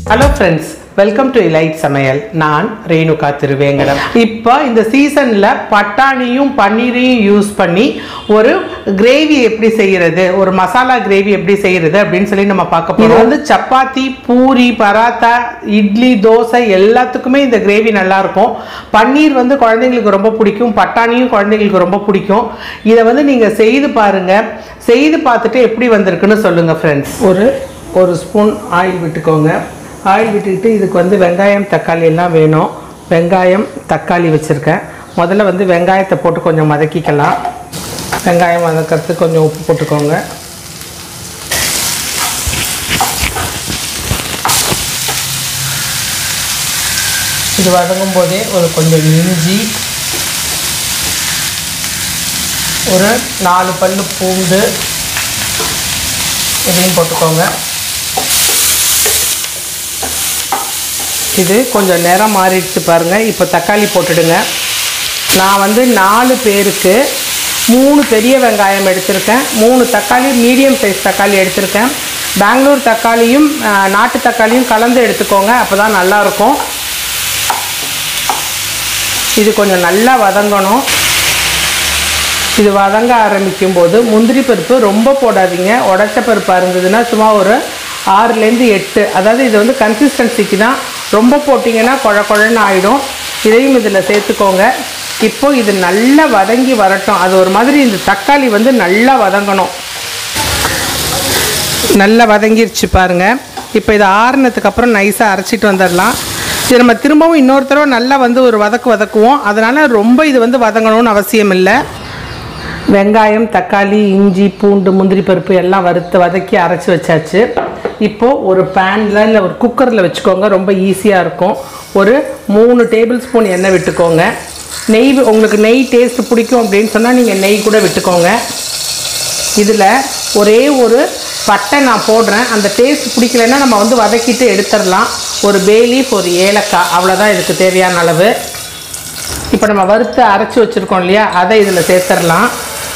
hello friends welcome to இலைட் சமையல் நான் ரேணுகா திருவேங்கடம் இப்போ இந்த சீசனில் பட்டாணியும் பன்னீரையும் யூஸ் பண்ணி ஒரு கிரேவி எப்படி செய்யறது ஒரு மசாலா கிரேவி எப்படி செய்யறது அப்படின்னு சொல்லி நம்ம பார்க்க போறோம் இது வந்து சப்பாத்தி பூரி பராத்தா இட்லி தோசை எல்லாத்துக்குமே இந்த கிரேவி நல்லா இருக்கும் பன்னீர் வந்து குழந்தைங்களுக்கு ரொம்ப பிடிக்கும் பட்டாணியும் குழந்தைங்களுக்கு ரொம்ப பிடிக்கும் இதை வந்து நீங்கள் செய்து பாருங்க செய்து பார்த்துட்டு எப்படி வந்திருக்குன்னு சொல்லுங்க ஃப்ரெண்ட்ஸ் ஒரு ஒரு ஸ்பூன் ஆயில் விட்டுக்கோங்க ஆயில் விட்டுக்கிட்டு இதுக்கு வந்து வெங்காயம் தக்காளி எல்லாம் வேணும் வெங்காயம் தக்காளி வச்சுருக்கேன் முதல்ல வந்து வெங்காயத்தை போட்டு கொஞ்சம் வதக்கிக்கலாம் வெங்காயம் வதக்கிறதுக்கு கொஞ்சம் உப்பு போட்டுக்கோங்க இது வதங்கும் போதே ஒரு கொஞ்சம் இஞ்சி ஒரு நாலு பல்லு பூண்டு இதையும் போட்டுக்கோங்க இது கொஞ்சம் நிறம் மாறிடுச்சு பாருங்கள் இப்போ தக்காளி போட்டுடுங்க நான் வந்து நாலு பேருக்கு மூணு பெரிய வெங்காயம் எடுத்திருக்கேன் மூணு தக்காளி மீடியம் சைஸ் தக்காளி எடுத்திருக்கேன் பெங்களூர் தக்காளியும் ஆஹ், நாட்டு தக்காளியும் கலந்து எடுத்துக்கோங்க அப்போ தான் நல்லாயிருக்கும் இது கொஞ்சம் நல்லா வதங்கணும் இது வதங்க ஆரம்பிக்கும் போது முந்திரி பருப்பு ரொம்ப போடாதீங்க உடச்ச பருப்பாக இருந்ததுன்னா சும்மா ஒரு ஆறுலேருந்து எட்டு அதாவது இது வந்து கன்சிஸ்டன்சிக்கு தான் ரொம்ப போட்டிங்கன்னா குழ குழன்னு ஆகிடும் இதையும் இதில் சேர்த்துக்கோங்க இப்போ இது நல்லா வதங்கி வரட்டும் அது ஒரு மாதிரி இந்த தக்காளி வந்து நல்லா வதங்கணும் நல்லா வதங்கிருச்சு பாருங்க இப்போ இதை ஆறுனதுக்கு அப்புறம் நைஸாக அரைச்சிட்டு வந்துடலாம் இது நம்ம திரும்பவும் இன்னொரு தடவை நல்லா வந்து ஒரு வதக்கு வதக்குவோம் அதனால் ரொம்ப இது வந்து வதங்கணும்னு அவசியம் இல்லை வெங்காயம் தக்காளி இஞ்சி பூண்டு முந்திரி பருப்பு எல்லாம் வறுத்து வதக்கி அரைச்சி வச்சாச்சு இப்போது ஒரு பேனில் இல்லை ஒரு குக்கரில் வச்சுக்கோங்க ரொம்ப ஈஸியாக இருக்கும் ஒரு மூணு டேபிள் ஸ்பூன் எண்ணெய் விட்டுக்கோங்க நெய் உங்களுக்கு நெய் டேஸ்ட் பிடிக்கும் அப்படின்னு சொன்னால் நீங்கள் நெய் கூட விட்டுக்கோங்க இதில் ஒரே ஒரு பட்டை நான் போடுறேன் அந்த டேஸ்ட் பிடிக்கலன்னா நம்ம வந்து வதக்கிட்டு எடுத்துடலாம் ஒரு பேலீஃப் ஒரு ஏலக்காய் அவ்வளோதான் இதுக்கு தேவையான அளவு இப்போ நம்ம வறுத்து அரைச்சி வச்சுருக்கோம் இல்லையா அதை இதில் சேர்த்துடலாம்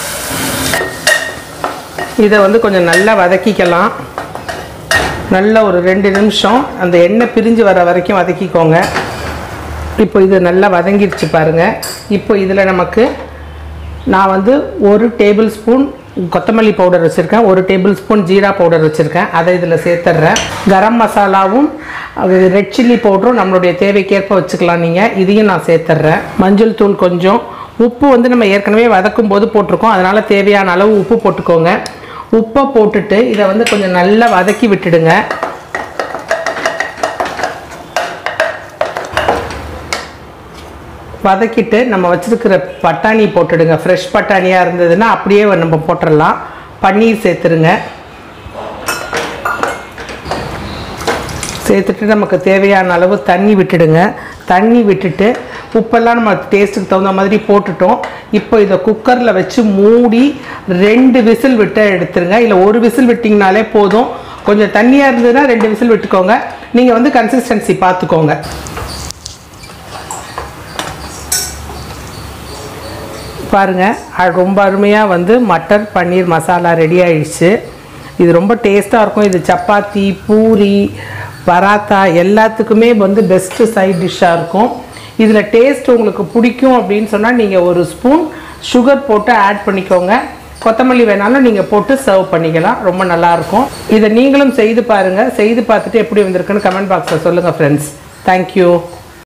இதை வந்து கொஞ்சம் நல்லா வதக்கிக்கலாம் நல்ல ஒரு ரெண்டு நிமிஷம் அந்த எண்ணெய் பிரிஞ்சு வர வரைக்கும் வதக்கிக்கோங்க இப்போ இது நல்லா வதங்கிடுச்சு பாருங்கள் இப்போ இதில் நமக்கு நான் வந்து ஒரு டேபிள் ஸ்பூன் கொத்தமல்லி பவுடர் வச்சுருக்கேன் ஒரு டேபிள் ஸ்பூன் ஜீரா பவுடர் வச்சுருக்கேன் அதை இதில் சேர்த்துட்றேன் கரம் மசாலாவும் ரெட் சில்லி பவுடரும் நம்மளுடைய தேவைக்கேற்ப வச்சுக்கலாம் நீங்கள் இதையும் நான் சேர்த்துட்றேன் மஞ்சள் தூள் கொஞ்சம் உப்பு வந்து நம்ம ஏற்கனவே வதக்கும் போது போட்டிருக்கோம் அதனால் தேவையான அளவு உப்பு போட்டுக்கோங்க உப்பை போட்டுட்டு இதை வந்து கொஞ்சம் நல்லா வதக்கி விட்டுடுங்க வதக்கிட்டு நம்ம வச்சுருக்கிற பட்டாணி போட்டுடுங்க ஃப்ரெஷ் பட்டாணியாக இருந்ததுன்னா அப்படியே நம்ம போட்டுடலாம் பன்னீர் சேர்த்துருங்க சேர்த்துட்டு நமக்கு தேவையான அளவு தண்ணி விட்டுடுங்க தண்ணி விட்டுட்டு உப்பெல்லாம் நம்ம டேஸ்ட்டுக்கு தகுந்த மாதிரி போட்டுட்டோம் இப்போ இதை குக்கரில் வச்சு மூடி ரெண்டு விசில் விட்டு எடுத்துருங்க இல்லை ஒரு விசில் விட்டிங்கனாலே போதும் கொஞ்சம் தண்ணியாக இருந்ததுன்னா ரெண்டு விசில் விட்டுக்கோங்க நீங்கள் வந்து கன்சிஸ்டன்சி பார்த்துக்கோங்க பாருங்கள் அது ரொம்ப அருமையாக வந்து மட்டர் பன்னீர் மசாலா ரெடி ஆயிடுச்சு இது ரொம்ப டேஸ்ட்டாக இருக்கும் இது சப்பாத்தி பூரி பராத்தா எல்லாத்துக்குமே வந்து பெஸ்ட்டு சைட் டிஷ்ஷாக இருக்கும் இதில் டேஸ்ட் உங்களுக்கு பிடிக்கும் அப்படின்னு சொன்னால் நீங்கள் ஒரு ஸ்பூன் சுகர் போட்டு ஆட் பண்ணிக்கோங்க கொத்தமல்லி வேணாலும் நீங்கள் போட்டு சர்வ் பண்ணிக்கலாம் ரொம்ப நல்லாயிருக்கும் இதை நீங்களும் செய்து பாருங்கள் செய்து பார்த்துட்டு எப்படி வந்திருக்குன்னு கமெண்ட் பாக்ஸில் சொல்லுங்கள் ஃப்ரெண்ட்ஸ் தேங்க்யூ